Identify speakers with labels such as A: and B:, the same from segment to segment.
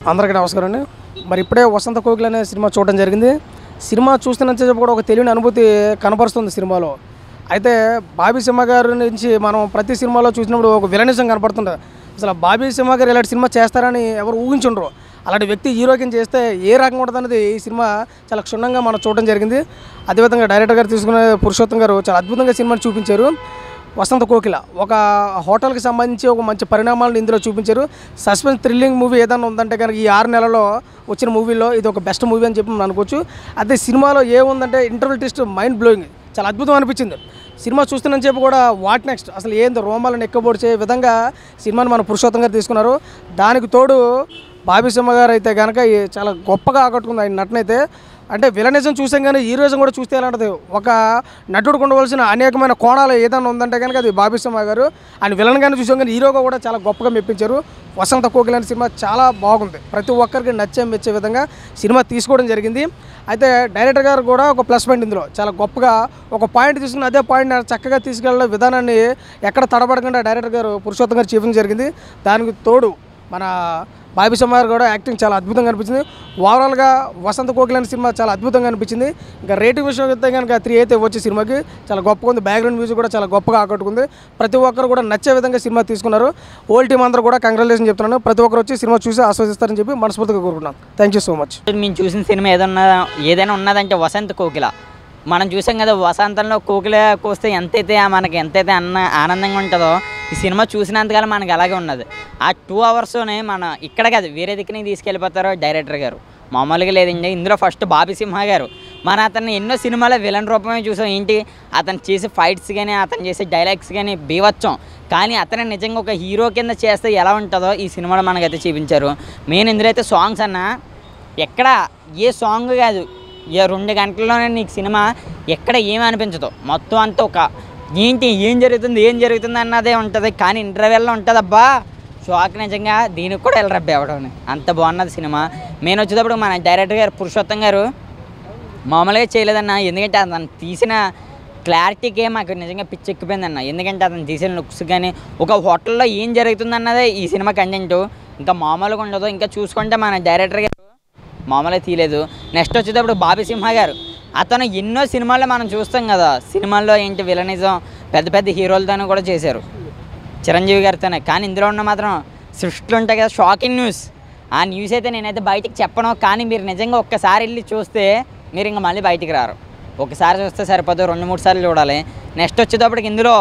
A: అందరికీ నమస్కారం అండి మరి ఇప్పుడే వసంత కోకిల అనే సినిమా చూడడం జరిగింది సినిమా చూస్తున్నంతసేపు కూడా ఒక తెలియని అనుభూతి కనపరుస్తుంది సినిమాలో అయితే బాబీ సింహ గారి నుంచి మనం ప్రతి సినిమాలో చూసినప్పుడు ఒక విలనిజం కనపడుతుంది అసలు బాబీ సింహ గారు ఇలాంటి సినిమా చేస్తారని ఎవరు ఊహించుండ్రు అలాంటి వ్యక్తి హీరోకి చేస్తే ఏ రకంగా ఉంటుంది అనేది ఈ సినిమా చాలా క్షుణ్ణంగా మనం చూడడం జరిగింది అదేవిధంగా డైరెక్టర్ గారు తీసుకున్న పురుషోత్తం గారు చాలా అద్భుతంగా సినిమాని చూపించారు వసంత కోకిల ఒక హోటల్కి సంబంధించి ఒక మంచి పరిణామాలను ఇందులో చూపించారు సస్పెన్స్ థ్రిల్లింగ్ మూవీ ఏదైనా ఉందంటే కనుక ఈ ఆరు నెలలో వచ్చిన మూవీలో ఇది ఒక బెస్ట్ మూవీ అని చెప్పి మనం అనుకోవచ్చు అదే సినిమాలో ఏముందంటే ఇంటర్వల్ టెస్ట్ మైండ్ బ్లోయింగ్ చాలా అద్భుతం అనిపించింది సినిమా చూస్తున్న చెప్పి కూడా వాట్ నెక్స్ట్ అసలు ఏంది రోమాలను ఎక్కబొడిచే విధంగా సినిమాని మన పురుషోత్తం గారు తీసుకున్నారు దానికి తోడు బాబీ సింహ గారు అయితే కనుక ఈ చాలా గొప్పగా ఆకట్టుకుంది ఆయన నటనైతే అంటే విలనిజం చూసాం కానీ హీరోయిజం కూడా చూస్తే ఎలాంటిది ఒక నటుడు ఉండవలసిన అనేకమైన కోణాలు ఏదైనా ఉందంటే కనుక అది బాబీ సింహ గారు ఆయన విలన్గానే చూసాం కానీ హీరోగా కూడా చాలా గొప్పగా మెప్పించారు వసంత కోకిల అనే సినిమా చాలా బాగుంది ప్రతి ఒక్కరికి నచ్చే మెచ్చే విధంగా సినిమా తీసుకోవడం జరిగింది అయితే డైరెక్టర్ గారు కూడా ఒక ప్లస్ పాయింట్ ఇందులో చాలా గొప్పగా ఒక పాయింట్ తీసుకుని అదే పాయింట్ చక్కగా తీసుకెళ్ళే విధానాన్ని ఎక్కడ తడబడకుండా డైరెక్టర్ గారు పురుషోత్తం గారు చూపించడం జరిగింది దానికి తోడు మన బాబీ సమార్ కూడా యాక్టింగ్ చాలా అద్భుతంగా అనిపించింది ఓవరాల్గా వసంత కోకిల అనే సినిమా చాలా అద్భుతంగా అనిపించింది ఇంకా రేటింగ్ విషయం అయితే కనుక త్రీ అయితే వచ్చే సినిమాకి చాలా గొప్పగా ఉంది బ్యాక్గ్రౌండ్ మ్యూజిక్ కూడా చాలా గొప్పగా ఆకట్టుకుంది ప్రతి ఒక్కరు కూడా నచ్చే విధంగా సినిమా తీసుకున్నారు ఓల్డ్ టీం అందరూ కూడా కంగ్రాచులేషన్ చెప్తున్నాను ప్రతి ఒక్కరు వచ్చి సినిమా చూసి ఆస్వాదిస్తారని చెప్పి మనస్ఫూర్తిగా కోరుకున్నాను థ్యాంక్ యూ సో మచ్
B: మేము చూసిన సినిమా ఏదన్నా ఏదైనా ఉన్నదంటే వసంత కోకిల మనం చూసాం కదా వసంతంలో కోకిల కోస్తే ఎంతైతే మనకి ఎంతైతే అన్న ఆనందంగా ఉంటుందో ఈ సినిమా చూసినంతకాలం మనకి అలాగే ఉన్నది ఆ టూ అవర్స్లోనే మన ఇక్కడ కాదు వేరే దిక్కుని తీసుకెళ్ళిపోతారు డైరెక్టర్ గారు మామూలుగా లేదండి ఇందులో ఫస్ట్ బాబీ సింహ గారు మన అతన్ని ఎన్నో సినిమాలో విలన్ రూపమే చూసాం ఏంటి అతను చేసే ఫైట్స్ కానీ అతను చేసే డైలాగ్స్ కానీ బీవచ్చం కానీ అతను నిజంగా ఒక హీరో కింద చేస్తే ఎలా ఉంటుందో ఈ సినిమాలో మనకైతే చూపించారు మెయిన్ ఇందులో అయితే సాంగ్స్ అన్న ఎక్కడ ఏ సాంగ్ కాదు ఏ రెండు గంటల్లోనే నీకు సినిమా ఎక్కడ ఏమీ అనిపించదు మొత్తం అంతా ఒక ఏంటి ఏం జరుగుతుంది ఏం జరుగుతుంది అన్నదే ఉంటుంది కానీ ఇంటర్వెల్లో ఉంటుంది అబ్బా షాక్ నిజంగా దీనికి కూడా వెళ్ళరబ్బా ఎవడని అంత బాగున్నది సినిమా నేను వచ్చేటప్పుడు మన డైరెక్టర్ గారు పురుషోత్తం గారు మామూలుగా చేయలేదన్న ఎందుకంటే అతను తీసిన క్లారిటీకే మాకు నిజంగా పిచ్చెక్కిపోయిందన్న ఎందుకంటే అతను తీసిన లుక్స్ కానీ ఒక హోటల్లో ఏం జరుగుతుందన్నదే ఈ సినిమా కంటెంట్ ఇంకా మామూలుగా ఉండదు ఇంకా చూసుకుంటే మన డైరెక్టర్ గారు మామూలుగా తీయలేదు నెక్స్ట్ వచ్చేటప్పుడు బాబీ సింహ గారు అతను ఎన్నో సినిమాల్లో మనం చూస్తాం కదా సినిమాల్లో ఏంటి విలనిజం పెద్ద పెద్ద హీరోలతోనే కూడా చేశారు చిరంజీవి గారితోనే కానీ ఇందులో ఉన్న మాత్రం సృష్టిలో ఉంటాయి కదా షాకింగ్ న్యూస్ ఆ న్యూస్ అయితే నేనైతే బయటికి చెప్పను కానీ మీరు నిజంగా ఒక్కసారి వెళ్ళి చూస్తే మీరు ఇంకా మళ్ళీ బయటికి రారు ఒకసారి చూస్తే సరిపోదు రెండు మూడు సార్లు చూడాలి నెక్స్ట్ వచ్చేటప్పటికి ఇందులో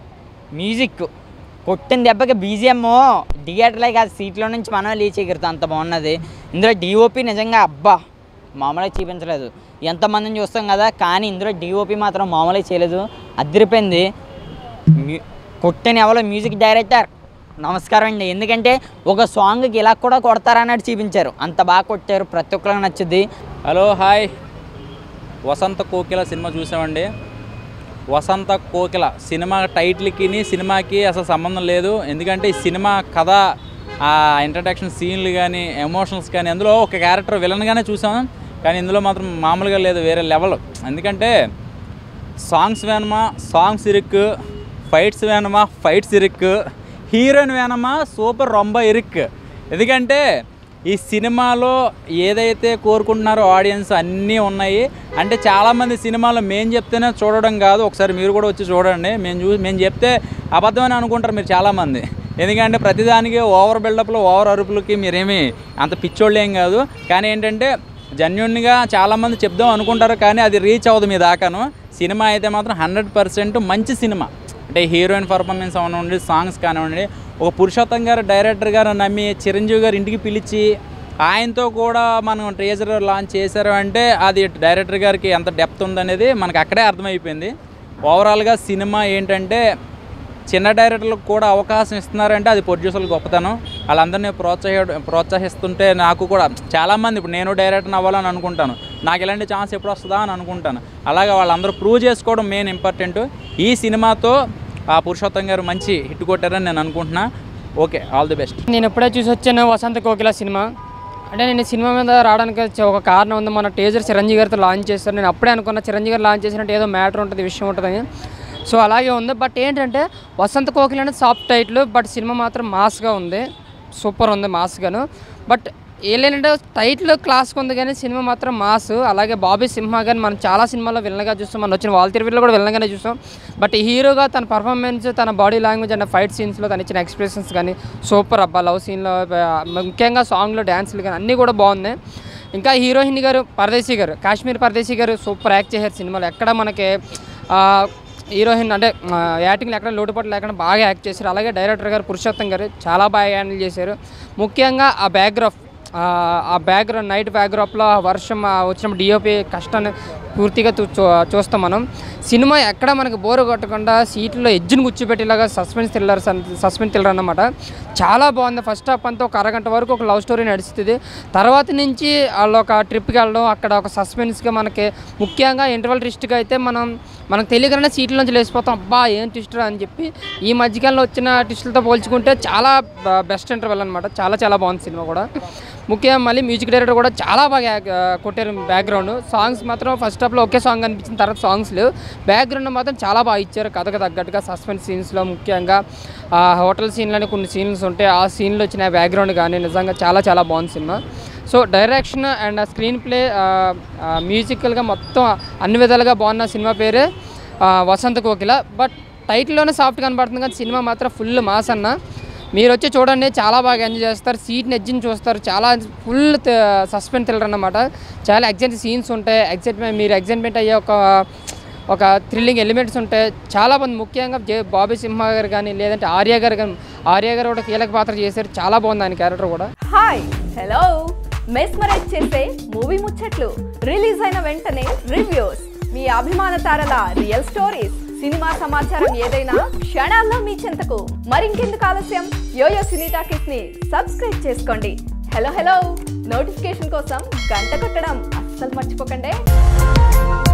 B: మ్యూజిక్ కొట్టిన దెబ్బకి బీజిఎమ్ థియేటర్లో కాదు సీట్లో నుంచి మనమే లీచ్ ఎగురుతాం అంత బాగున్నది ఇందులో డిఓపి నిజంగా అబ్బా మామూలుగా చూపించలేదు ఎంతమందిని చూస్తాం కదా కానీ ఇందులో డిఓపి మాత్రం మామూలుగా చేయలేదు అదిరిపోయింది మ్యూ- కొట్టిన ఎవరో మ్యూజిక్ డైరెక్టర్ నమస్కారం అండి ఎందుకంటే ఒక సాంగ్కి ఇలా కూడా కొడతారన్నట్టు చూపించారు అంత బాగా కొట్టారు ప్రతి ఒక్కరికి నచ్చుద్ది
C: హలో హాయ్ వసంత కోకిల సినిమా చూసామండి వసంత కోకిల సినిమా టైటిల్కి సినిమాకి అసలు సంబంధం లేదు ఎందుకంటే ఈ సినిమా కథ ఆ ఇంట్రడక్షన్ సీన్లు కానీ ఎమోషన్స్ కానీ అందులో ఒక క్యారెక్టర్ విలన్గానే చూసాం కానీ ఇందులో మాత్రం మామూలుగా లేదు వేరే లెవెల్ ఎందుకంటే సాంగ్స్ వేనమా సాంగ్స్ ఇరుక్కు ఫైట్స్ వేనమా ఫైట్స్ ఇరుక్కు హీరోయిన్ వేనమా సూపర్ రొంబ ఇరుక్ ఎందుకంటే ఈ సినిమాలో ఏదైతే కోరుకుంటున్నారో ఆడియన్స్ అన్నీ ఉన్నాయి అంటే చాలామంది సినిమాలో మేము చెప్తేనే చూడడం కాదు ఒకసారి మీరు కూడా వచ్చి చూడండి మేము చూ మేము చెప్తే అబద్ధమని అనుకుంటారు మీరు చాలామంది ఎందుకంటే ప్రతిదానికి ఓవర్ బిల్డప్లు ఓవర్ అరుపులకి మీరేమి అంత పిచ్చోళ్ళు ఏం కాదు కానీ ఏంటంటే జెన్యున్గా చాలామంది చెప్దాం అనుకుంటారు కానీ అది రీచ్ అవ్వదు మీ దాకాను సినిమా అయితే మాత్రం హండ్రెడ్ పర్సెంట్ మంచి సినిమా అంటే హీరోయిన్ పర్ఫార్మెన్స్ అవనివ్వండి సాంగ్స్ కానివ్వండి ఒక పురుషోత్తం గారు డైరెక్టర్ గారు నమ్మి చిరంజీవి గారు ఇంటికి పిలిచి ఆయనతో కూడా మనం ట్రేజర్ లాంచ్ చేశారు అంటే అది డైరెక్టర్ గారికి ఎంత డెప్త్ ఉందనేది మనకు అక్కడే అర్థమైపోయింది ఓవరాల్గా సినిమా ఏంటంటే చిన్న డైరెక్టర్లకు కూడా అవకాశం ఇస్తున్నారంటే అది ప్రొడ్యూసర్లు గొప్పతనం వాళ్ళందరినీ ప్రోత్సాహ ప్రోత్సహిస్తుంటే నాకు కూడా చాలామంది ఇప్పుడు నేను డైరెక్టర్ అవ్వాలని అనుకుంటాను నాకు ఇలాంటి ఛాన్స్ ఎప్పుడు వస్తుందా అని అనుకుంటాను అలాగే వాళ్ళందరూ ప్రూవ్ చేసుకోవడం మెయిన్ ఇంపార్టెంట్ ఈ సినిమాతో ఆ పురుషోత్తం గారు మంచి హిట్ కొట్టారని నేను అనుకుంటున్నా ఓకే ఆల్ ది బెస్ట్
D: నేను ఎప్పుడే చూసి వచ్చాను వసంత కోకిల సినిమా అంటే నేను ఈ సినిమా మీద రావడానికి వచ్చే ఒక కారణం ఉంది మన టేజర్ చిరంజీవి గారితో లాంచ్ చేస్తారు నేను అప్పుడే అనుకున్న చిరంజీవి గారు లాంచ్ చేసినట్టు ఏదో మ్యాటర్ ఉంటుంది విషయం ఉంటుందని సో అలాగే ఉంది బట్ ఏంటంటే వసంత కోకిల అనేది సాఫ్ట్ టైటిల్ బట్ సినిమా మాత్రం మాస్గా ఉంది సూపర్ ఉంది మాస్గాను బట్ ఏంటంటే టైటిల్ క్లాస్కి ఉంది కానీ సినిమా మాత్రం మాస్ అలాగే బాబీ సింహ కానీ మనం చాలా సినిమాల్లో విలన్గా చూస్తాం మనం వచ్చిన వాల్ తిరువిలో కూడా విలన్గానే చూస్తాం బట్ ఈ హీరోగా తన పర్ఫార్మెన్స్ తన బాడీ లాంగ్వేజ్ అండ్ ఫైట్ సీన్స్లో తను ఇచ్చిన ఎక్స్ప్రెషన్స్ కానీ సూపర్ అబ్బా లవ్ సీన్లో ముఖ్యంగా సాంగ్లో డ్యాన్స్లు కానీ అన్నీ కూడా బాగున్నాయి ఇంకా హీరోయిన్ గారు పరదేశీ గారు కాశ్మీర్ పరదేశీ గారు సూపర్ యాక్ట్ చేశారు సినిమాలో ఎక్కడ మనకి ఆ, హీరోయిన్ అంటే ఆ, యాక్టింగ్లో ఎక్కడ లోటుపాటు లేకుండా బాగా యాక్ట్ చేశారు అలాగే డైరెక్టర్ గారు పురుషోత్తం గారు చాలా బాగా హ్యాండిల్ చేశారు ముఖ్యంగా ఆ బ్యాక్గ్రాఫ్ ఆ బ్యాక్గ్రౌండ్ నైట్ బ్యాక్గ్రాప్లో ఆ వర్షం ఆ వచ్చినప్పుడు డిఓపి కష్టాన్ని పూర్తిగా చూ- చూ- చూస్తాం మనం సినిమా ఎక్కడ మనకు బోరు కొట్టకుండా సీట్లో ఎడ్జ్ని కూర్చోబెట్టేలాగా సస్పెన్స్ థ్రిల్లర్ సస్పెన్స్ థ్రిల్లర్ అన్నమాట చాలా బాగుంది ఫస్ట్ హాఫ్ అంతా ఒక అరగంట వరకు ఒక లవ్ స్టోరీ నడుస్తుంది తర్వాత నుంచి వాళ్ళు ఒక ట్రిప్కి వెళ్ళడం అక్కడ ఒక సస్పెన్స్గా మనకి ముఖ్యంగా ఇంటర్వల్ ట్విస్ట్గా అయితే మనం మనకు తెలియకనే సీట్ల నుంచి లేచిపోతాం అబ్బా ఏం ట్విస్టర్ అని చెప్పి ఈ మధ్యకాలంలో వచ్చిన ట్విస్టులతో పోల్చుకుంటే చాలా బెస్ట్ ఇంటర్వెల్ అనమాట చాలా చాలా బాగుంది సినిమా కూడా ముఖ్యంగా మళ్ళీ మ్యూజిక్ డైరెక్టర్ కూడా చాలా బాగా యాక్- ఆ, కొట్టారు బ్యాక్గ్రౌండ్ సాంగ్స్ మాత్రం ఫస్ట్ హాఫ్లో ఒకే సాంగ్ అనిపించిన తర్వాత సాంగ్స్ లేవు బ్యాక్గ్రౌండ్ మాత్రం చాలా బాగా ఇచ్చారు కథకు తగ్గట్టుగా సస్పెన్స్ సీన్స్లో ముఖ్యంగా ఆ హోటల్ సీన్లని కొన్ని సీన్స్ ఉంటాయి ఆ సీన్లో వచ్చిన బ్యాక్గ్రౌండ్ కానీ నిజంగా చాలా చాలా బాగుంది cinema so direction and screenplay మ్యూజికల్గా మొత్తం అన్ని విధాలుగా బాగున్న సినిమా పేరే ఆ, వసంత కోకిల బట్ టైటిల్లోనే సాఫ్ట్ కనబడుతుంది కానీ సినిమా మాత్రం ఫుల్ మాస్ అన్న మీరు వచ్చి చూడండి చాలా బాగా ఎంజాయ్ చేస్తారు సీట్ నెజ్జిని చూస్తారు చాలా ఫుల్ సస్పెన్స్ థ్రిల్లర్ అన్నమాట చాలా ఎగ్జైట్ సీన్స్ ఉంటాయి ఎగ్జైట్మెంట్ మీరు ఎగ్జైట్మెంట్ అయ్యే ఒక ఒక థ్రిల్లింగ్ ఎలిమెంట్స్ ఉంటాయి చాలా మంది ముఖ్యంగా జే బాబీ సింహ గారు కానీ లేదంటే ఆర్య గారు కానీ ఆర్య గారు కూడా కీలక పాత్ర చేశారు చాలా బాగుంది ఆయన క్యారెక్టర్ కూడా
E: హాయ్ హలో మెస్మరైజ్ చేసే మూవీ ముచ్చట్లు రిలీజ్ అయిన వెంటనే రివ్యూస్ మీ అభిమాన తారల రియల్ స్టోరీస్ సినిమా సమాచారం ఏదైనా క్షణాల్లో మీ చెంతకు మరింకెందుకు ఆలస్యం యోయో సినీ టాకీస్ ని సబ్స్క్రైబ్ చేసుకోండి హలో హలో నోటిఫికేషన్ కోసం గంట కొట్టడం అస్సలు మర్చిపోకండి